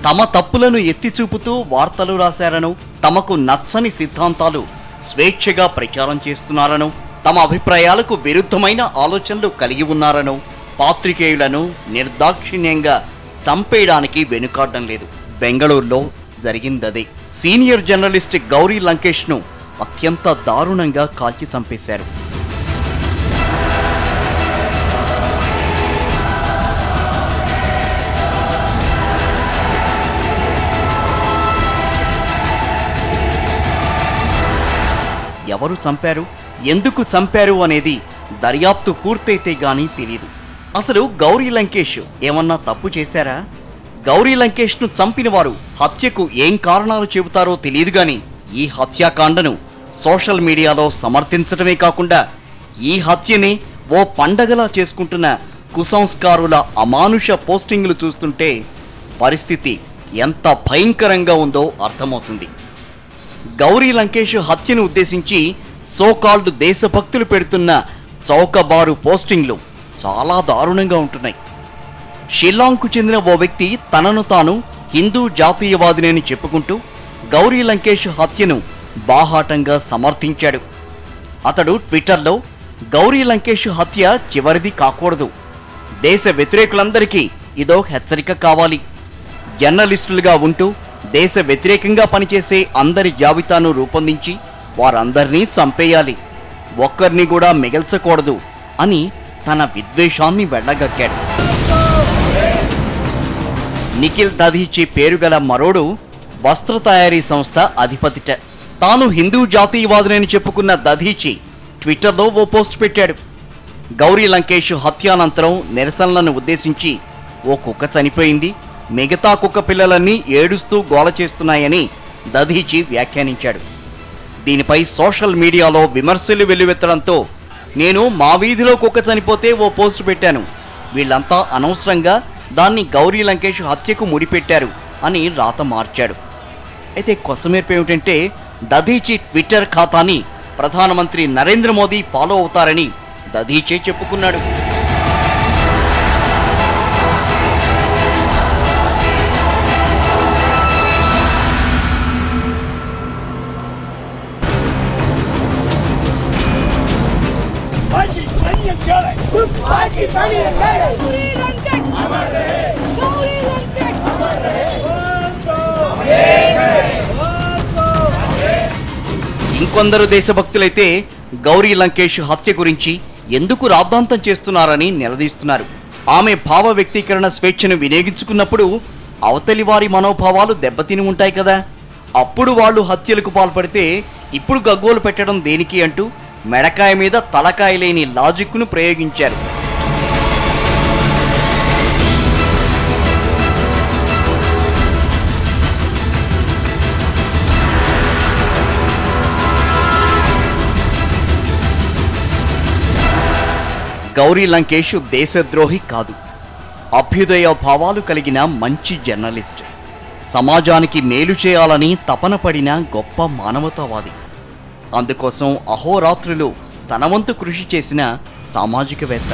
తమ తప్పులను ఎత్తి చూపుతూ వార్తలు రాశారనో తమకు నచ్చని సిద్ధాంతాలు స్వేచ్ఛగా ప్రచారం చేస్తున్నారనో తమ అభిప్రాయాలకు విరుద్ధమైన ఆలోచనలు కలిగి ఉన్నారనో పాత్రికేయులను నిర్దాక్షిణ్యంగా చంపేయడానికి వెనుకాడడం లేదు బెంగళూరులో జరిగిందదే సీనియర్ జర్నలిస్ట్ గౌరీ లంకేష్ను అత్యంత దారుణంగా కాల్చి చంపేశారు ఎవరు చంపారు ఎందుకు చంపారు అనేది దర్యాప్తు పూర్తయితే గానీ తెలియదు అసలు గౌరీ లంకేష్ ఏమన్నా తప్పు చేశారా గౌరీ లంకేష్ను చంపిన వారు హత్యకు ఏం కారణాలు చెబుతారో తెలియదు గాని ఈ హత్యాకాండను సోషల్ మీడియాలో సమర్థించడమే కాకుండా ఈ హత్యని ఓ పండగలా చేసుకుంటున్న కుసంస్కారుల అమానుష పోస్టింగ్లు చూస్తుంటే పరిస్థితి ఎంత భయంకరంగా ఉందో అర్థమవుతుంది గౌరీ లంకేష్ హత్యను ఉద్దేశించి సోకాల్డ్ దేశభక్తులు పెడుతున్న చౌకబారు పోస్టింగ్లు చాలా దారుణంగా ఉంటున్నాయి షిల్లాంగ్కు చెందిన ఓ వ్యక్తి తనను తాను హిందూ జాతీయవాదినని చెప్పుకుంటూ గౌరీ లంకేష్ హత్యను బాహాటంగా సమర్థించాడు అతడు ట్విట్టర్లో గౌరీ లంకేష్ హత్య చివరిది కాకూడదు దేశ వ్యతిరేకులందరికీ ఇదో హెచ్చరిక కావాలి జర్నలిస్టులుగా ఉంటూ దేశ వ్యతిరేకంగా పనిచేసే అందరి జాబితాను రూపొందించి వారందరినీ చంపేయాలి ఒక్కరిని కూడా మిగల్చకూడదు అని తన విద్వేషాన్ని వెళ్ళగక్కాడు నిఖిల్ దధీచి పేరుగల మరోడు వస్త్ర తయారీ సంస్థ అధిపతిట తాను హిందూ జాతీయవాదునని చెప్పుకున్న దధీచి ట్విట్టర్లో ఓ పోస్ట్ పెట్టాడు గౌరీ లంకేష్ హత్యానంతరం నిరసనలను ఉద్దేశించి ఓ కుక్క చనిపోయింది మిగతా కుక్క పిల్లలన్నీ ఏడుస్తూ గోల చేస్తున్నాయని దధీచి వ్యాఖ్యానించాడు దీనిపై సోషల్ మీడియాలో విమర్శలు వెల్లువెత్తడంతో నేను మా వీధిలో కుక్క చనిపోతే ఓ పోస్ట్ పెట్టాను వీళ్ళంతా అనవసరంగా దాన్ని గౌరీ లంకేష్ హత్యకు ముడిపెట్టారు అని రాత మార్చాడు అయితే కొసమేర్పు ఏమిటంటే దధీచి ట్విట్టర్ ఖాతాని ప్రధానమంత్రి నరేంద్ర మోదీ ఫాలో అవుతారని దధీచే చెప్పుకున్నాడు Gauri Lankan! Gauri Lankan! ఇంకొందరు దేశభక్తులైతే గౌరీ లంకేష్ హత్య గురించి ఎందుకు రాద్ధాంతం చేస్తున్నారని నిలదీస్తున్నారు ఆమె భావ వ్యక్తీకరణ స్వేచ్ఛను వినియోగించుకున్నప్పుడు అవతలి వారి మనోభావాలు దెబ్బతిని ఉంటాయి కదా అప్పుడు వాళ్ళు హత్యలకు పాల్పడితే ఇప్పుడు గగ్గోలు పెట్టడం దేనికి అంటూ మెడకాయ మీద తలకాయ లేని లాజిక్ను ప్రయోగించారు గౌరీ లంకేష్ దేశద్రోహి కాదు అభ్యుదయ భావాలు కలిగిన మంచి జర్నలిస్ట్ సమాజానికి మేలు చేయాలని తపన పడిన గొప్ప మానవతావాది అందుకోసం అహోరాత్రులు తన వంతు కృషి చేసిన సామాజికవేత్త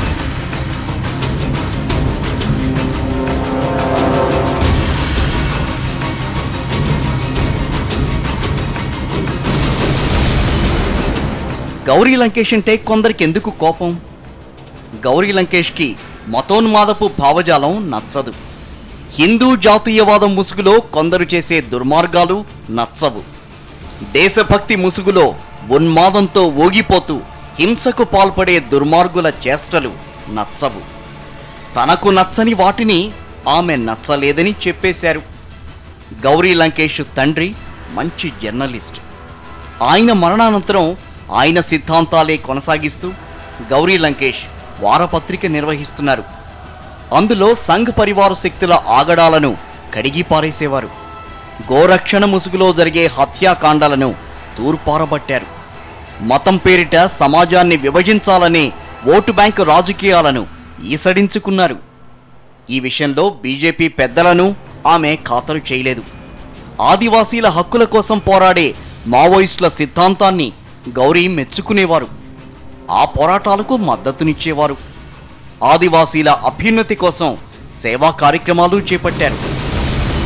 గౌరీ లంకేష్ అంటే కొందరికి ఎందుకు కోపం గౌరీ లంకేష్కి మతోన్మాదపు భావజాలం నచ్చదు హిందూ జాతీయవాదం ముసుగులో కొందరు చేసే దుర్మార్గాలు నచ్చవు దేశభక్తి ముసుగులో ఉన్మాదంతో ఊగిపోతూ హింసకు పాల్పడే దుర్మార్గుల చేష్టలు నచ్చవు తనకు నచ్చని వాటిని ఆమె నచ్చలేదని చెప్పేశారు గౌరీ లంకేష్ తండ్రి మంచి జర్నలిస్ట్ ఆయన మరణానంతరం ఆయన సిద్ధాంతాలే కొనసాగిస్తూ గౌరీ లంకేష్ వారపత్రిక నిర్వహిస్తున్నారు అందులో సంఘ్ పరివార శక్తుల ఆగడాలను కడిగి పారేసేవారు గోరక్షణ ముసుగులో జరిగే హత్యాకాండాలను తూర్పారబట్టారు మతం పేరిట సమాజాన్ని విభజించాలనే ఓటు బ్యాంకు రాజకీయాలను ఈసడించుకున్నారు ఈ విషయంలో బీజేపీ పెద్దలను ఆమె ఖాతరు చేయలేదు ఆదివాసీల హక్కుల కోసం పోరాడే మావోయిస్టుల సిద్ధాంతాన్ని గౌరీ మెచ్చుకునేవారు ఆ పోరాటాలకు మద్దతునిచ్చేవారు ఆదివాసీల అభ్యున్నతి కోసం సేవా కార్యక్రమాలు చేపట్టారు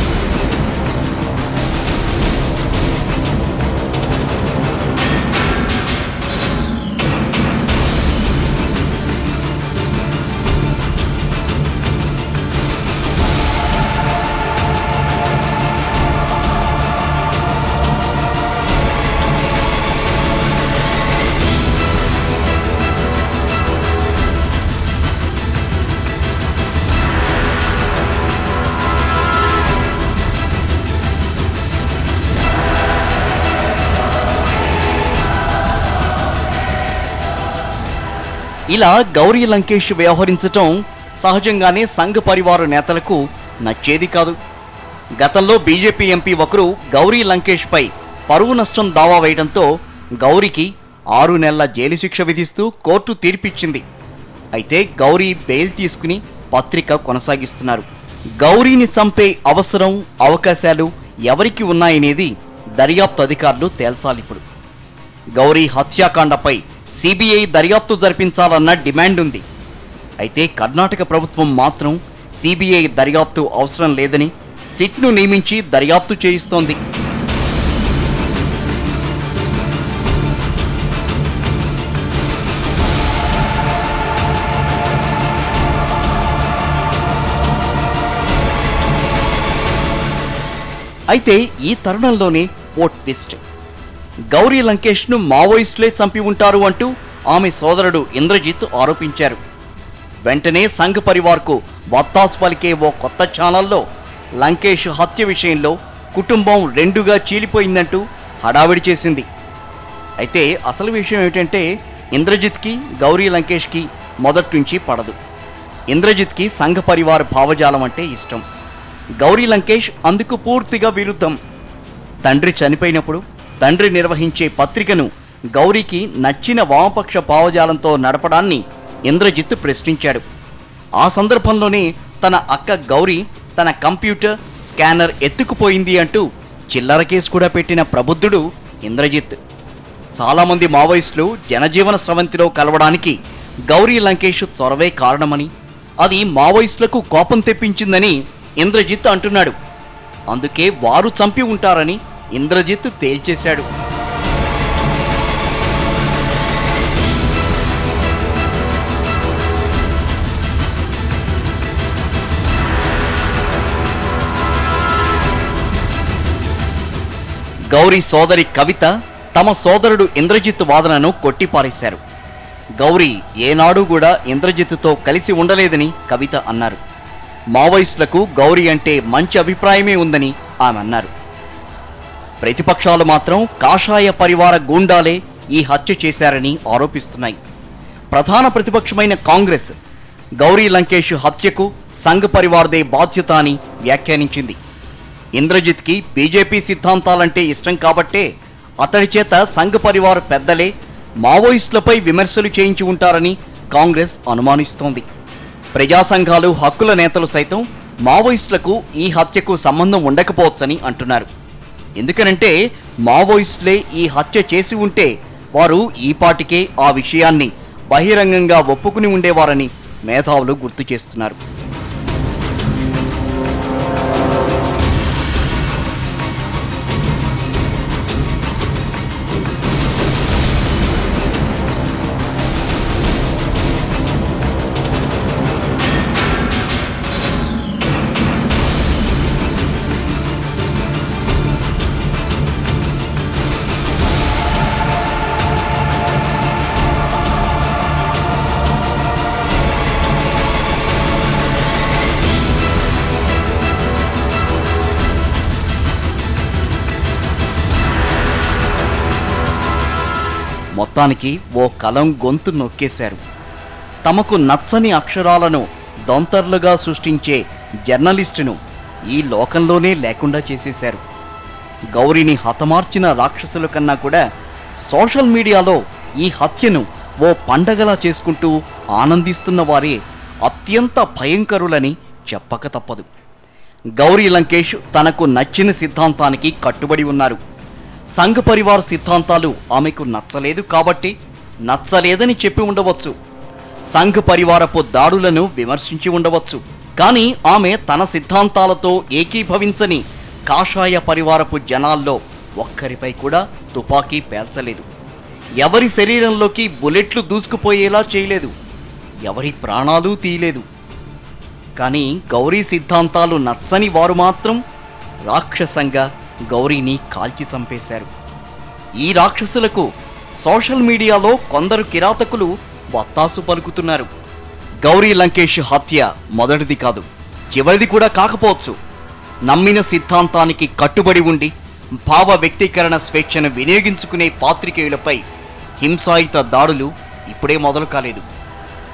ఇలా గౌరీ లంకేష్ వ్యవహరించటం సహజంగానే సంఘ్ పరివార నేతలకు నచ్చేది కాదు గతంలో బీజేపీ ఎంపీ ఒకరు గౌరీ లంకేష్పై పరువు నష్టం దావా వేయడంతో గౌరీకి ఆరు నెలల జైలు శిక్ష విధిస్తూ కోర్టు తీర్పిచ్చింది అయితే గౌరీ బెయిల్ తీసుకుని పత్రిక కొనసాగిస్తున్నారు గౌరీని చంపే అవసరం అవకాశాలు ఎవరికి ఉన్నాయనేది దర్యాప్తు అధికారులు తేల్చాలిప్పుడు గౌరీ హత్యాకాండపై సిబిఐ దర్యాప్తు జరిపించాలన్న డిమాండ్ ఉంది అయితే కర్ణాటక ప్రభుత్వం మాత్రం సిబిఐ దర్యాప్తు అవసరం లేదని సిట్ను నియమించి దర్యాప్తు చేయిస్తోంది అయితే ఈ తరుణంలోనే ఓ ట్విస్ట్ గౌరీ లంకేష్ను మావోయిస్టులే చంపి ఉంటారు అంటూ ఆమె సోదరుడు ఇంద్రజిత్ ఆరోపించారు వెంటనే సంఘ్ పరివార్కు వత్తాసు పలికే ఓ కొత్త ఛానల్లో లంకేష్ హత్య విషయంలో కుటుంబం రెండుగా చీలిపోయిందంటూ హడావిడి చేసింది అయితే అసలు విషయం ఏమిటంటే ఇంద్రజిత్కి గౌరీ లంకేష్కి మొదటి నుంచి పడదు ఇంద్రజిత్కి సంఘ పరివార భావజాలం అంటే ఇష్టం గౌరీ లంకేష్ అందుకు పూర్తిగా విరుద్ధం తండ్రి చనిపోయినప్పుడు తండ్రి నిర్వహించే పత్రికను గౌరీకి నచ్చిన వామపక్ష భావజాలంతో నడపడాన్ని ఇంద్రజిత్ ప్రశ్నించాడు ఆ సందర్భంలోనే తన అక్క గౌరీ తన కంప్యూటర్ స్కానర్ ఎత్తుకుపోయింది అంటూ చిల్లర కేసు కూడా పెట్టిన ప్రబుద్ధుడు ఇంద్రజిత్ చాలామంది మావోయిస్టులు జనజీవన స్రవంతిలో కలవడానికి గౌరీ లంకేష్ చొరవే కారణమని అది మావోయిస్టులకు కోపం తెప్పించిందని ఇంద్రజిత్ అంటున్నాడు అందుకే వారు చంపి ఉంటారని ఇంద్రజిత్ తేల్చేశాడు గౌరీ సోదరి కవిత తమ సోదరుడు ఇంద్రజిత్ వాదనను కొట్టిపారేశారు గౌరీ ఏనాడు కూడా ఇంద్రజిత్తుతో కలిసి ఉండలేదని కవిత అన్నారు మావోయిస్టులకు గౌరీ అంటే మంచి అభిప్రాయమే ఉందని ఆమె అన్నారు ప్రతిపక్షాలు మాత్రం కాషాయ పరివార గూండాలే ఈ హత్య చేశారని ఆరోపిస్తున్నాయి ప్రధాన ప్రతిపక్షమైన కాంగ్రెస్ గౌరీ లంకేష్ హత్యకు సంఘ్ పరివార్దే బాధ్యత అని వ్యాఖ్యానించింది ఇంద్రజిత్కి బీజేపీ సిద్ధాంతాలంటే ఇష్టం కాబట్టే అతడి చేత సంఘ్ పరివార్ పెద్దలే మావోయిస్టులపై విమర్శలు చేయించి ఉంటారని కాంగ్రెస్ అనుమానిస్తోంది ప్రజా సంఘాలు హక్కుల నేతలు సైతం మావోయిస్టులకు ఈ హత్యకు సంబంధం ఉండకపోవచ్చని అంటున్నారు ఎందుకనంటే మావోయిస్టులే ఈ హత్య చేసి ఉంటే వారు ఈ పాటికే ఆ విషయాన్ని బహిరంగంగా ఒప్పుకుని ఉండేవారని మేధావులు గుర్తు చేస్తున్నారు మొత్తానికి ఓ కలం గొంతు నొక్కేశారు తమకు నచ్చని అక్షరాలను దొంతర్లుగా సృష్టించే జర్నలిస్టును ఈ లోకంలోనే లేకుండా చేసేశారు గౌరిని హతమార్చిన రాక్షసుల కన్నా కూడా సోషల్ మీడియాలో ఈ హత్యను ఓ పండగలా చేసుకుంటూ ఆనందిస్తున్న వారే అత్యంత భయంకరులని చెప్పక తప్పదు గౌరీ లంకేష్ తనకు నచ్చిన సిద్ధాంతానికి కట్టుబడి ఉన్నారు సంఘ పరివార్ సిద్ధాంతాలు ఆమెకు నచ్చలేదు కాబట్టి నచ్చలేదని చెప్పి ఉండవచ్చు సంఘ పరివారపు దాడులను విమర్శించి ఉండవచ్చు కానీ ఆమె తన సిద్ధాంతాలతో ఏకీభవించని కాషాయ పరివారపు జనాల్లో ఒక్కరిపై కూడా తుపాకీ పేల్చలేదు ఎవరి శరీరంలోకి బుల్లెట్లు దూసుకుపోయేలా చేయలేదు ఎవరి ప్రాణాలు తీయలేదు కానీ గౌరీ సిద్ధాంతాలు నచ్చని వారు మాత్రం రాక్షసంగా గౌరీని కాల్చి చంపేశారు ఈ రాక్షసులకు సోషల్ మీడియాలో కొందరు కిరాతకులు వత్తాసు పలుకుతున్నారు గౌరీ లంకేష్ హత్య మొదటిది కాదు చివరిది కూడా కాకపోవచ్చు నమ్మిన సిద్ధాంతానికి కట్టుబడి ఉండి భావ వ్యక్తీకరణ స్వేచ్ఛను వినియోగించుకునే పాత్రికేయులపై హింసాయుత దాడులు ఇప్పుడే మొదలు కాలేదు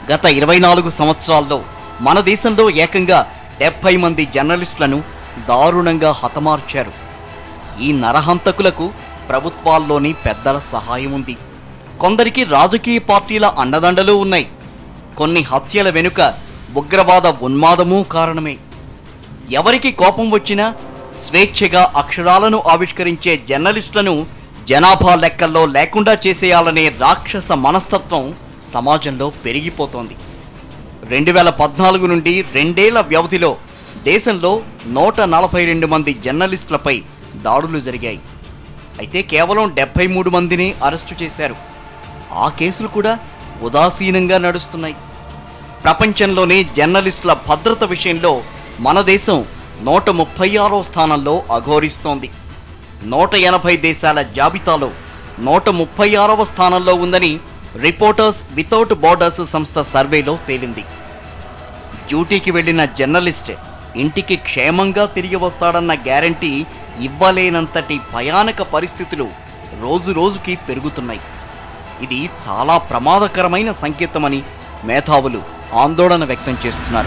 గత ఇరవై నాలుగు సంవత్సరాల్లో మన దేశంలో ఏకంగా డెబ్బై మంది జర్నలిస్టులను దారుణంగా హతమార్చారు ఈ నరహంతకులకు ప్రభుత్వాల్లోని పెద్దల సహాయం ఉంది కొందరికి రాజకీయ పార్టీల అండదండలు ఉన్నాయి కొన్ని హత్యల వెనుక ఉగ్రవాద ఉన్మాదమూ కారణమే ఎవరికి కోపం వచ్చినా స్వేచ్ఛగా అక్షరాలను ఆవిష్కరించే జర్నలిస్టులను జనాభా లెక్కల్లో లేకుండా చేసేయాలనే రాక్షస మనస్తత్వం సమాజంలో పెరిగిపోతోంది రెండు వేల పద్నాలుగు నుండి రెండేళ్ల వ్యవధిలో దేశంలో నూట నలభై రెండు మంది జర్నలిస్టులపై దాడులు జరిగాయి అయితే కేవలం డెబ్బై మూడు మందిని అరెస్టు చేశారు ఆ కేసులు కూడా ఉదాసీనంగా నడుస్తున్నాయి ప్రపంచంలోనే జర్నలిస్టుల భద్రత విషయంలో మన దేశం నూట ముప్పై ఆరో స్థానంలో అఘోరిస్తోంది నూట ఎనభై దేశాల జాబితాలో నూట ముప్పై ఆరవ స్థానంలో ఉందని రిపోర్టర్స్ వితౌట్ బార్డర్స్ సంస్థ సర్వేలో తేలింది డ్యూటీకి వెళ్లిన జర్నలిస్ట్ ఇంటికి క్షేమంగా తిరిగి వస్తాడన్న గ్యారంటీ ఇవ్వలేనంతటి భయానక పరిస్థితులు రోజు రోజుకి పెరుగుతున్నాయి ఇది చాలా ప్రమాదకరమైన సంకేతమని మేధావులు ఆందోళన వ్యక్తం చేస్తున్నారు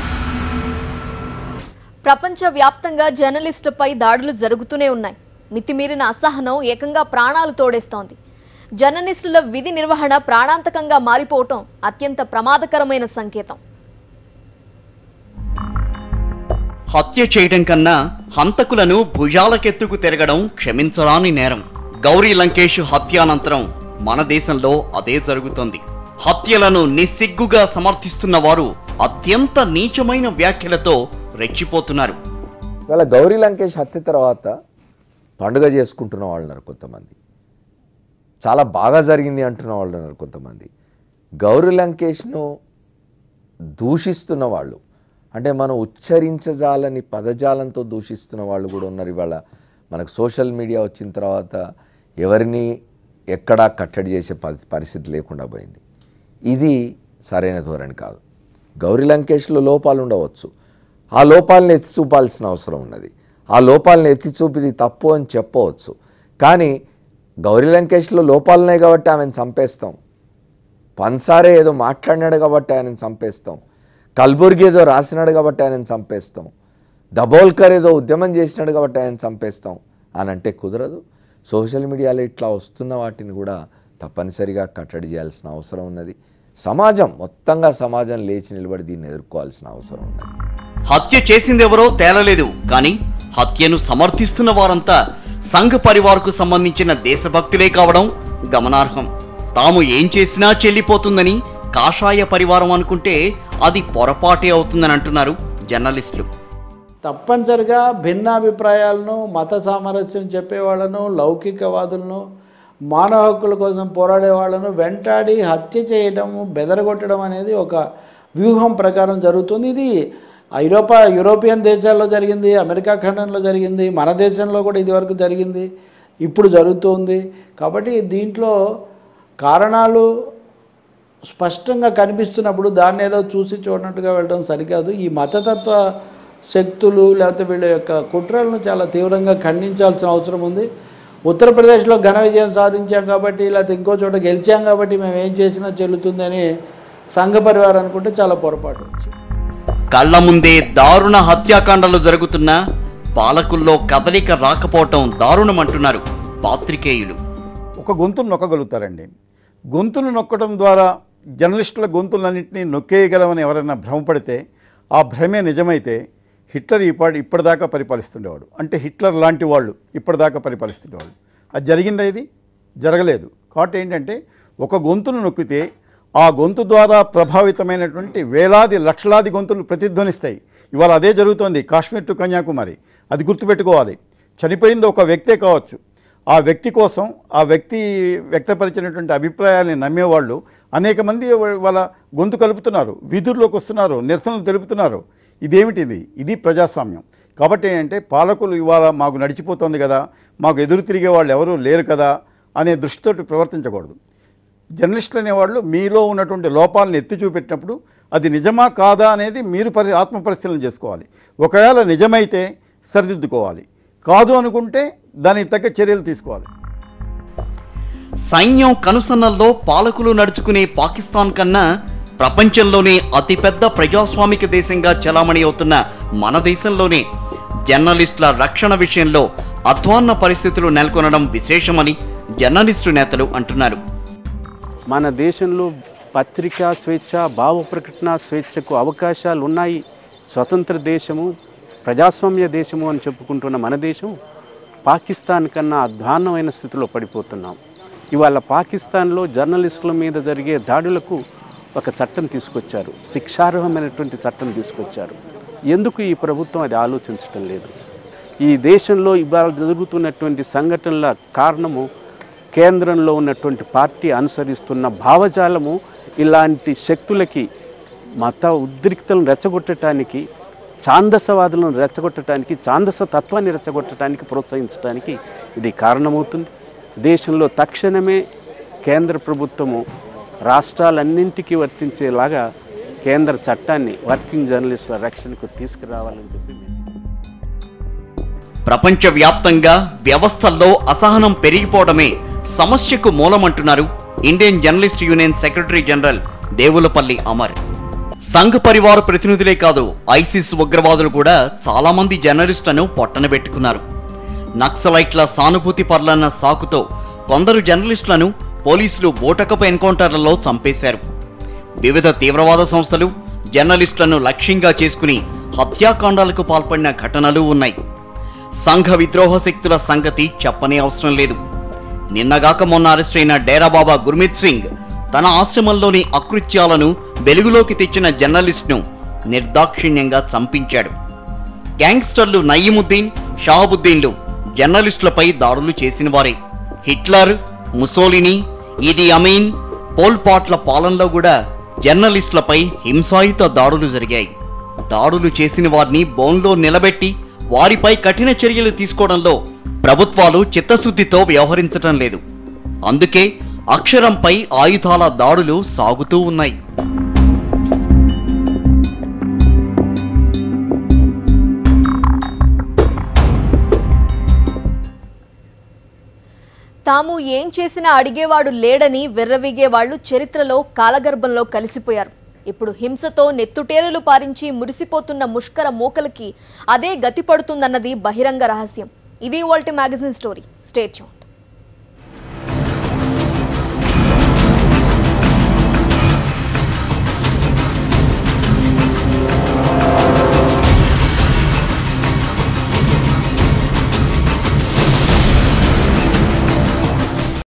ప్రపంచ వ్యాప్తంగా జర్నలిస్టులపై దాడులు జరుగుతూనే ఉన్నాయి మితిమీరిన అసహనం ఏకంగా ప్రాణాలు తోడేస్తోంది జర్నలిస్టుల విధి నిర్వహణ ప్రాణాంతకంగా మారిపోవటం అత్యంత ప్రమాదకరమైన సంకేతం హత్య చేయడం కన్నా హంతకులను భుజాలకెత్తుకు తిరగడం క్షమించరాని నేరం గౌరీ లంకేష్ హత్యానంతరం మన దేశంలో అదే జరుగుతోంది హత్యలను నిస్సిగ్గుగా సమర్థిస్తున్న వారు అత్యంత నీచమైన వ్యాఖ్యలతో రెచ్చిపోతున్నారు ఇవాళ గౌరీ లంకేష్ హత్య తర్వాత పండుగ చేసుకుంటున్న వాళ్ళు ఉన్నారు కొంతమంది చాలా బాగా జరిగింది అంటున్న వాళ్ళు ఉన్నారు కొంతమంది గౌరీ లంకేష్ను దూషిస్తున్న వాళ్ళు అంటే మనం ఉచ్చరించజాలని పదజాలంతో దూషిస్తున్న వాళ్ళు కూడా ఉన్నారు ఇవాళ మనకు సోషల్ మీడియా వచ్చిన తర్వాత ఎవరిని ఎక్కడా కట్టడి చేసే పరి- పరిస్థితి లేకుండా పోయింది ఇది సరైన ధోరణి కాదు గౌరీ లంకేష్లో లోపాలు ఉండవచ్చు ఆ లోపాలను ఎత్తి చూపాల్సిన అవసరం ఉన్నది ఆ లోపాలను ఎత్తి చూపిది తప్పు అని చెప్పవచ్చు కానీ గౌరీ లంకేష్లో లోపాలున్నాయి కాబట్టి ఆమెను చంపేస్తాం పన్సారే ఏదో మాట్లాడినాడు కాబట్టి ఆయనను చంపేస్తాం కల్బుర్గి ఏదో రాసినాడు కాబట్టి ఆయనను చంపేస్తాం దబోల్కర్ ఏదో ఉద్యమం చేసినాడు కాబట్టి ఆయన చంపేస్తాం అని అంటే కుదరదు సోషల్ మీడియాలో ఇట్లా వస్తున్న వాటిని కూడా తప్పనిసరిగా కట్టడి చేయాల్సిన అవసరం ఉన్నది సమాజం మొత్తంగా సమాజం లేచి నిలబడి దీన్ని ఎదుర్కోవాల్సిన అవసరం ఉన్నది హత్య చేసిందెవరో తేలలేదు కానీ హత్యను సమర్థిస్తున్న వారంతా సంఘ పరివార్కు సంబంధించిన దేశభక్తులే కావడం గమనార్హం తాము ఏం చేసినా చెల్లిపోతుందని కాషాయ పరివారం అనుకుంటే అది పొరపాటే అవుతుందని అంటున్నారు జర్నలిస్టులు తప్పనిసరిగా భిన్నాభిప్రాయాలను మత సామరస్యం చెప్పేవాళ్ళను లౌకికవాదులను మానవ హక్కుల కోసం పోరాడే వాళ్ళను వెంటాడి హత్య చేయడము బెదరగొట్టడం అనేది ఒక వ్యూహం ప్రకారం జరుగుతుంది ఇది ఐరోపా యూరోపియన్ దేశాల్లో జరిగింది అమెరికా ఖండంలో జరిగింది మన దేశంలో కూడా ఇదివరకు జరిగింది ఇప్పుడు జరుగుతుంది కాబట్టి దీంట్లో కారణాలు స్పష్టంగా కనిపిస్తున్నప్పుడు దాన్ని ఏదో చూసి చూడనట్టుగా వెళ్ళడం సరికాదు ఈ మతతత్వ శక్తులు లేకపోతే వీళ్ళ యొక్క కుట్రలను చాలా తీవ్రంగా ఖండించాల్సిన అవసరం ఉంది ఉత్తరప్రదేశ్లో ఘన విజయం సాధించాం కాబట్టి లేకపోతే ఇంకో చోట గెలిచాం కాబట్టి మేము ఏం చేసినా చెల్లుతుందని సంఘ పరివారం అనుకుంటే చాలా పొరపాటు కళ్ల ముందే దారుణ హత్యాకాండలు జరుగుతున్నా పాలకుల్లో కదలిక రాకపోవటం దారుణమంటున్నారు పాత్రికేయులు ఒక గొంతును నొక్కగలుగుతారండి గొంతును నొక్కడం ద్వారా జర్నలిస్టుల గొంతులన్నింటినీ నొక్కేయగలమని ఎవరైనా భ్రమపడితే ఆ భ్రమే నిజమైతే హిట్లర్ ఇప్పటి ఇప్పటిదాకా పరిపాలిస్తుండేవాడు అంటే హిట్లర్ లాంటి వాళ్ళు ఇప్పటిదాకా పరిపాలిస్తుండేవాళ్ళు అది జరిగిందా ఇది జరగలేదు కాబట్టి ఏంటంటే ఒక గొంతును నొక్కితే ఆ గొంతు ద్వారా ప్రభావితమైనటువంటి వేలాది లక్షలాది గొంతులు ప్రతిధ్వనిస్తాయి ఇవాళ అదే జరుగుతోంది కాశ్మీర్ టు కన్యాకుమారి అది గుర్తుపెట్టుకోవాలి చనిపోయింది ఒక వ్యక్తే కావచ్చు ఆ వ్యక్తి కోసం ఆ వ్యక్తి వ్యక్తపరిచినటువంటి అభిప్రాయాల్ని నమ్మేవాళ్ళు అనేక మంది వా- వాళ్ళ గొంతు కలుపుతున్నారు వీధుల్లోకి వస్తున్నారు నిరసనలు తెలుపుతున్నారు ఇదేమిటిది ఇది ప్రజాస్వామ్యం కాబట్టి ఏంటంటే పాలకులు ఇవాళ మాకు నడిచిపోతుంది కదా మాకు ఎదురు తిరిగే వాళ్ళు ఎవరూ లేరు కదా అనే దృష్టితోటి ప్రవర్తించకూడదు జర్నలిస్టులు అనేవాళ్ళు మీలో ఉన్నటువంటి లోపాలను ఎత్తి చూపెట్టినప్పుడు అది నిజమా కాదా అనేది మీరు పరి ఆత్మ పరిశీలన చేసుకోవాలి ఒకవేళ నిజమైతే సరిదిద్దుకోవాలి కాదు అనుకుంటే దానికి తగ్గ చర్యలు తీసుకోవాలి సైన్యం కనుసన్నల్లో పాలకులు నడుచుకునే పాకిస్తాన్ కన్నా ప్రపంచంలోనే అతిపెద్ద ప్రజాస్వామిక దేశంగా చలామణి అవుతున్న మన దేశంలోనే జర్నలిస్టుల రక్షణ విషయంలో అధ్వాన్న పరిస్థితులు నెలకొనడం విశేషమని జర్నలిస్టు నేతలు అంటున్నారు మన దేశంలో పత్రికా స్వేచ్ఛ భావ ప్రకటన స్వేచ్ఛకు అవకాశాలు ఉన్నాయి స్వతంత్ర దేశము ప్రజాస్వామ్య దేశము అని చెప్పుకుంటున్న మన దేశం పాకిస్తాన్ కన్నా అధ్వాన్నమైన స్థితిలో పడిపోతున్నాం ఇవాళ పాకిస్తాన్లో జర్నలిస్టుల మీద జరిగే దాడులకు ఒక చట్టం తీసుకొచ్చారు శిక్షార్హమైనటువంటి చట్టం తీసుకొచ్చారు ఎందుకు ఈ ప్రభుత్వం అది ఆలోచించటం లేదు ఈ దేశంలో ఇవాళ జరుగుతున్నటువంటి సంఘటనల కారణము కేంద్రంలో ఉన్నటువంటి పార్టీ అనుసరిస్తున్న భావజాలము ఇలాంటి శక్తులకి మత ఉద్రిక్తలను రెచ్చగొట్టడానికి ఛాందసవాదులను రెచ్చగొట్టడానికి ఛాందస తత్వాన్ని రెచ్చగొట్టడానికి ప్రోత్సహించడానికి ఇది కారణమవుతుంది దేశంలో తక్షణమే కేంద్ర ప్రభుత్వము రాష్ట్రాలన్నింటికీ వర్తించేలాగా కేంద్ర చట్టాన్ని వర్కింగ్ జర్నలిస్టుల రక్షణకు తీసుకురావాలని చెప్పి మేము ప్రపంచవ్యాప్తంగా వ్యవస్థల్లో అసహనం పెరిగిపోవడమే సమస్యకు మూలమంటున్నారు Indian journalist union secretary general Devulapalli Amar Sangh పరివార ప్రతినిధులే కాదు ఐసిస్ ఉగ్రవాదులు కూడా చాలా మంది జర్నలిస్టులను పొట్టనబెట్టుకున్నారు నక్సలైట్ల సానుభూతి పర్లన్న సాకుతో కొందరు జర్నలిస్టులను పోలీసులు బోటకపు ఎన్కౌంటర్లలో చంపేశారు వివిధ తీవ్రవాద సంస్థలు జర్నలిస్టులను లక్ష్యంగా చేసుకుని హత్యాకాండాలకు పాల్పడిన ఘటనలు ఉన్నాయి సంఘ విద్రోహ శక్తుల సంగతి చెప్పనే అవసరం లేదు నిన్నగాక మొన్న అరెస్ట్ అయిన డేరాబాబా గుర్మిత్ సింగ్ తన ఆశ్రమంలోని అకృత్యాలను వెలుగులోకి తెచ్చిన జర్నలిస్ట్ను నిర్దాక్షిణ్యంగా చంపించాడు గ్యాంగ్స్టర్లు నయీముద్దీన్ షాహబుద్దీన్లు జర్నలిస్టులపై దాడులు చేసిన వారే హిట్లర్ ముసోలిని ఇది అమీన్ పోల్పాట్ల పాలనలో కూడా జర్నలిస్టులపై హింసాయుత దాడులు జరిగాయి దాడులు చేసిన వారిని బోన్లో నిలబెట్టి వారిపై కఠిన చర్యలు తీసుకోవడంలో ప్రభుత్వాలు చిత్తశుద్ధితో వ్యవహరించటం లేదు అందుకే అక్షరంపై ఆయుధాల దాడులు సాగుతూ ఉన్నాయి తాము ఏం చేసినా అడిగేవాడు లేడని వెర్రవీగేవాళ్లు చరిత్రలో కాలగర్భంలో కలిసిపోయారు ఇప్పుడు హింసతో నెత్తుటేరులు పారించి మురిసిపోతున్న ముష్కర మూకలకి అదే గతి పడుతుందన్నది బహిరంగ రహస్యం ఇది వాల్టి మ్యాగజైన్ స్టోరీ స్టేట్ చూడండి